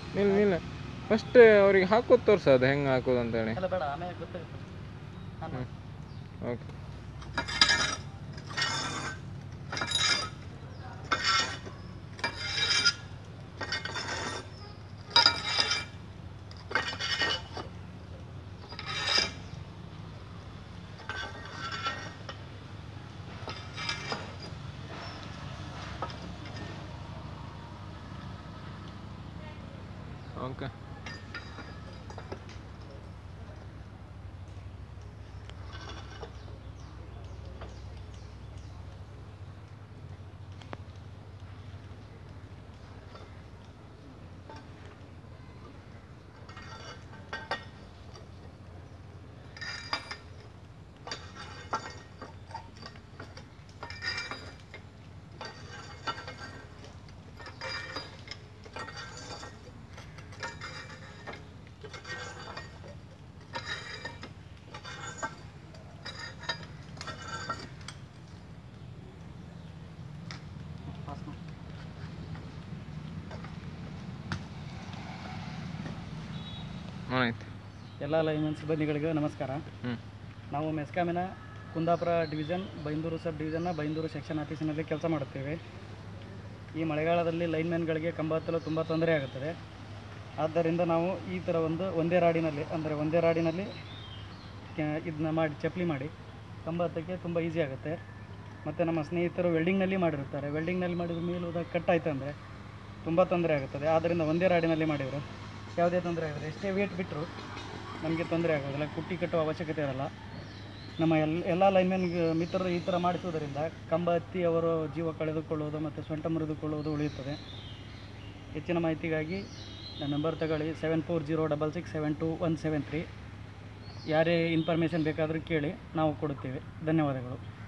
ನಿಲ್ಲ ನಿಲ್ಲ ಫಸ್ಟ್ ಅವ್ರಿಗೆ ಹಾಕೋದು ತೋರ್ಸು ಅದು ಹೆಂಗೆ ಹಾಕೋದು ಅಂತೇಳಿ ಎಲ್ಲ ಬೇಡ ಆಮೇಲೆ ಗೊತ್ತಾಗುತ್ತೆ ನಾನು ಓಕೆ ಓಕೆ ಪಾಸ್ ಮಾಡಿ ಆಯ್ತು ಎಲ್ಲ ಲೈನ್ಮನ್ ಸಿಬ್ಬಂದಿಗಳಿಗೆ ನಮಸ್ಕಾರ ಹ್ಞೂ ನಾವು ಮೆಸ್ಕಾಮಿನ ಕುಂದಾಪುರ ಡಿವಿಷನ್ ಬೈಂದೂರು ಸಬ್ ಡಿವಿಷನ್ನ ಬೈಂದೂರು ಸೆಕ್ಷನ್ ಆಫೀಸಿನಲ್ಲಿ ಕೆಲಸ ಮಾಡುತ್ತೇವೆ ಈ ಮಳೆಗಾಲದಲ್ಲಿ ಲೈನ್ಮ್ಯಾನ್ಗಳಿಗೆ ಕಂಬ ಹತ್ತಲು ತುಂಬ ತೊಂದರೆ ಆಗುತ್ತದೆ ಆದ್ದರಿಂದ ನಾವು ಈ ಥರ ಒಂದು ಒಂದೇ ರಾಡಿನಲ್ಲಿ ಅಂದರೆ ಒಂದೇ ರಾಡಿನಲ್ಲಿ ಇದನ್ನ ಮಾಡಿ ಚಪ್ಪಲಿ ಮಾಡಿ ಕಂಬ ಹತ್ತಕ್ಕೆ ತುಂಬ ಈಸಿ ಆಗುತ್ತೆ ಮತ್ತು ನಮ್ಮ ಸ್ನೇಹಿತರು ವೆಲ್ಡಿಂಗ್ನಲ್ಲಿ ಮಾಡಿರ್ತಾರೆ ವೆಲ್ಡಿಂಗ್ನಲ್ಲಿ ಮಾಡಿದ ಮೇಲೆ ಹೋದಾಗ ಕಟ್ ಆಯ್ತು ಅಂದರೆ ತುಂಬ ತೊಂದರೆ ಆಗುತ್ತದೆ ಆದ್ದರಿಂದ ಒಂದೇ ರಾಡಿನಲ್ಲಿ ಮಾಡಿದರು ಯಾವುದೇ ತೊಂದರೆ ಆಗೋದು ಎಷ್ಟೇ ವೇಟ್ ಬಿಟ್ಟರು ನಮಗೆ ತೊಂದರೆ ಆಗೋದಿಲ್ಲ ಕುಟ್ಟಿ ಕಟ್ಟುವ ಅವಶ್ಯಕತೆ ಇರಲ್ಲ ನಮ್ಮ ಎಲ್ಲ ಎಲ್ಲ ಲೈನ್ಮೆನ್ ಮಿತ್ರರು ಈ ಥರ ಮಾಡಿಸುವುದರಿಂದ ಕಂಬ ಹತ್ತಿ ಅವರು ಜೀವ ಕಳೆದುಕೊಳ್ಳುವುದು ಮತ್ತು ಸೊಂಟ ಮುರಿದುಕೊಳ್ಳುವುದು ಉಳಿಯುತ್ತದೆ ಹೆಚ್ಚಿನ ಮಾಹಿತಿಗಾಗಿ ನನ್ನ ನಂಬರ್ ತಗೊಳ್ಳಿ seven four zero double six seven two one seven three ಯಾರೇ ಇನ್ಫಾರ್ಮೇಷನ್ ಬೇಕಾದರೂ ಕೇಳಿ ನಾವು ಕೊಡುತ್ತೇವೆ ಧನ್ಯವಾದಗಳು